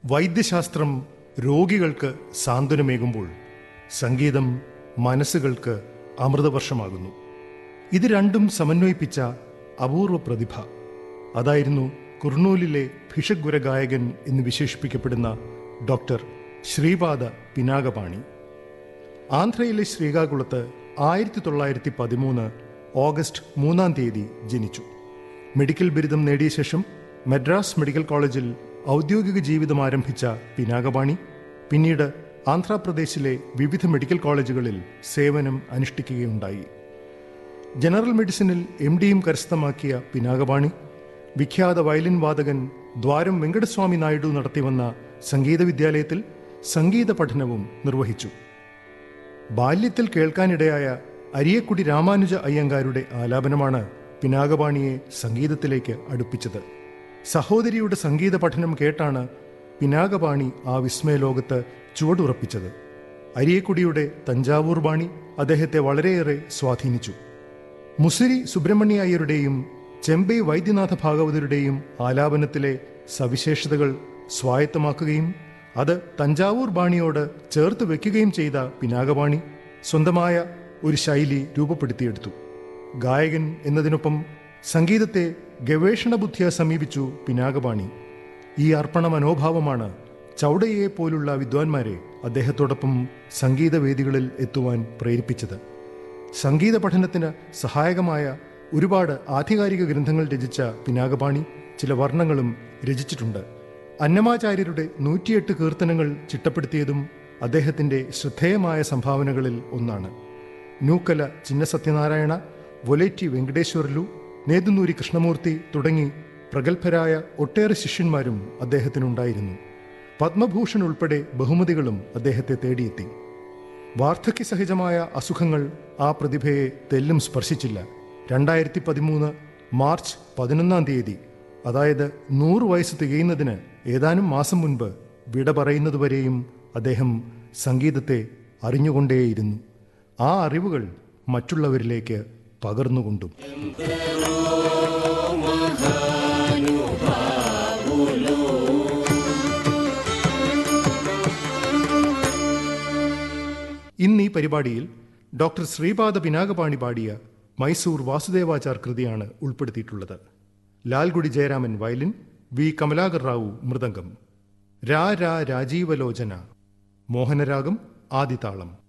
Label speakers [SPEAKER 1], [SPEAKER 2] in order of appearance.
[SPEAKER 1] വൈദ്യശാസ്ത്രം രോഗികൾക്ക് സാന്ത്വനമേകുമ്പോൾ സംഗീതം മനസ്സുകൾക്ക് അമൃതവർഷമാകുന്നു ഇത് രണ്ടും സമന്വയിപ്പിച്ച അപൂർവ പ്രതിഭ അതായിരുന്നു കുർണൂലിലെ ഭിഷഗ്വര ഗായകൻ എന്ന് വിശേഷിപ്പിക്കപ്പെടുന്ന ഡോക്ടർ ശ്രീപാദ പിനാകപാണി ആന്ധ്രയിലെ ശ്രീകാകുളത്ത് ആയിരത്തി തൊള്ളായിരത്തി പതിമൂന്ന് ഓഗസ്റ്റ് മൂന്നാം തീയതി ജനിച്ചു മെഡിക്കൽ ബിരുദം നേടിയ ശേഷം മദ്രാസ് മെഡിക്കൽ കോളേജിൽ ഔദ്യോഗിക ജീവിതം ആരംഭിച്ച പിനാകപാണി പിന്നീട് ആന്ധ്രാപ്രദേശിലെ വിവിധ മെഡിക്കൽ കോളേജുകളിൽ സേവനം അനുഷ്ഠിക്കുകയുണ്ടായി ജനറൽ മെഡിസിനിൽ എം ഡിയും കരസ്ഥമാക്കിയ പിനാകപാണി വിഖ്യാത വയലിൻ വാദകൻ ദ്വാരം വെങ്കടസ്വാമി നായിഡു നടത്തിവന്ന സംഗീത വിദ്യാലയത്തിൽ സംഗീത പഠനവും നിർവഹിച്ചു ബാല്യത്തിൽ കേൾക്കാനിടയായ അരിയക്കുടി രാമാനുജ അയ്യങ്കാരുടെ ആലാപനമാണ് പിനാകപാണിയെ സംഗീതത്തിലേക്ക് അടുപ്പിച്ചത് സഹോദരിയുടെ സംഗീത പഠനം കേട്ടാണ് പിനാകപാണി ആ വിസ്മയലോകത്ത് ചുവടുറപ്പിച്ചത് അരിയക്കുടിയുടെ തഞ്ചാവൂർ ബാണി അദ്ദേഹത്തെ വളരെയേറെ സ്വാധീനിച്ചു മുസിരി സുബ്രഹ്മണ്യ അയ്യരുടെയും ചെമ്പൈ വൈദ്യനാഥ ഭാഗവതരുടെയും ആലാപനത്തിലെ സവിശേഷതകൾ സ്വായത്തമാക്കുകയും അത് തഞ്ചാവൂർ ബാണിയോട് ചേർത്ത് വെക്കുകയും ചെയ്ത പിനാകപാണി സ്വന്തമായ ഒരു ശൈലി രൂപപ്പെടുത്തിയെടുത്തു ഗായകൻ എന്നതിനൊപ്പം സംഗീതത്തെ ഗവേഷണ ബുദ്ധിയ സമീപിച്ചു പിനാകപാണി ഈ അർപ്പണ മനോഭാവമാണ് ചൗഡയെ പോലുള്ള വിദ്വാൻമാരെ അദ്ദേഹത്തോടൊപ്പം സംഗീതവേദികളിൽ എത്തുവാൻ പ്രേരിപ്പിച്ചത് സംഗീത പഠനത്തിന് സഹായകമായ ഒരുപാട് ആധികാരിക ഗ്രന്ഥങ്ങൾ രചിച്ച പിനാകപാണി ചില വർണ്ണങ്ങളും രചിച്ചിട്ടുണ്ട് അന്നമാചാര്യരുടെ നൂറ്റിയെട്ട് കീർത്തനങ്ങൾ ചിട്ടപ്പെടുത്തിയതും അദ്ദേഹത്തിന്റെ ശ്രദ്ധേയമായ സംഭാവനകളിൽ ഒന്നാണ് നൂക്കല ചിന്ന സത്യനാരായണ വൊലേറ്റി വെങ്കടേശ്വരലു നേതുന്നൂരി കൃഷ്ണമൂർത്തി തുടങ്ങി പ്രഗത്ഭരായ ഒട്ടേറെ ശിഷ്യന്മാരും അദ്ദേഹത്തിനുണ്ടായിരുന്നു പത്മഭൂഷൺ ഉൾപ്പെടെ ബഹുമതികളും അദ്ദേഹത്തെ തേടിയെത്തി വാർദ്ധക്യസഹജമായ അസുഖങ്ങൾ ആ പ്രതിഭയെ തെല്ലും സ്പർശിച്ചില്ല രണ്ടായിരത്തി പതിമൂന്ന് മാർച്ച് പതിനൊന്നാം തീയതി അതായത് നൂറ് വയസ്സ് തികയുന്നതിന് ഏതാനും മാസം മുൻപ് വിട പറയുന്നതുവരെയും അദ്ദേഹം സംഗീതത്തെ അറിഞ്ഞുകൊണ്ടേയിരുന്നു ആ അറിവുകൾ മറ്റുള്ളവരിലേക്ക് പകർന്നുകൊണ്ടും ഇന്ന് ഈ പരിപാടിയിൽ ഡോക്ടർ ശ്രീപാദ പിനാകപാണി പാടിയ മൈസൂർ വാസുദേവാചാർ കൃതിയാണ് ഉൾപ്പെടുത്തിയിട്ടുള്ളത് ലാൽഗുഡി ജയരാമൻ വയലിൻ വി കമലാകർ റാവു മൃദംഗം രാ രാ രാജീവലോചന മോഹനരാഗം ആദിതാളം